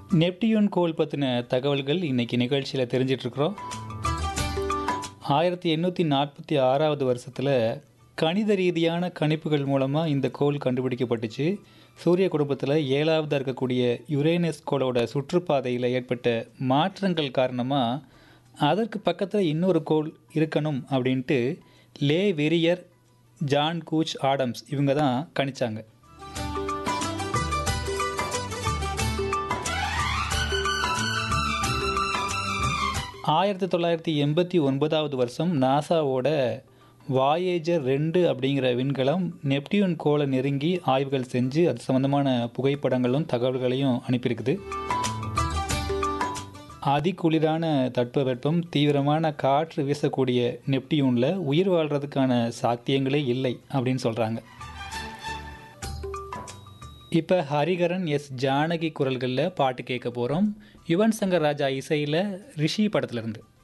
Neptune கோள் பற்றின தகவல்கள் இன்றைக்கி நிகழ்ச்சியில் தெரிஞ்சிட்ருக்குறோம் ஆயிரத்தி எண்ணூற்றி நாற்பத்தி ஆறாவது வருஷத்தில் கணித ரீதியான கணிப்புகள் மூலமாக இந்த கோள் கண்டுபிடிக்கப்பட்டுச்சு சூரிய குடும்பத்தில் ஏழாவதாக இருக்கக்கூடிய யுரேனஸ் கோளோட சுற்றுப்பாதையில் ஏற்பட்ட மாற்றங்கள் காரணமாக அதற்கு பக்கத்தில் இன்னொரு கோள் இருக்கணும் அப்படின்ட்டு Le Verrier John Couch Adams இவங்க தான் கணிச்சாங்க ஆயிரத்தி தொள்ளாயிரத்தி எண்பத்தி ஒன்பதாவது வருஷம் நாசாவோட வாயேஜர் ரெண்டு அப்படிங்கிற விண்கலம் நெப்டியூன் கோளை நெருங்கி ஆய்வுகள் செஞ்சு அது சம்மந்தமான புகைப்படங்களும் தகவல்களையும் அனுப்பியிருக்குது அதிகுளிரான தட்பவெப்பம் தீவிரமான காற்று வீசக்கூடிய நெப்டியூனில் உயிர் வாழ்கிறதுக்கான சாத்தியங்களே இல்லை அப்படின்னு சொல்கிறாங்க இப்போ ஹரிகரன் எஸ் ஜானகி குரல்களில் பாட்டு கேட்க போகிறோம் யுவன் சங்கர் ராஜா இசையில் ரிஷி படத்துலேருந்து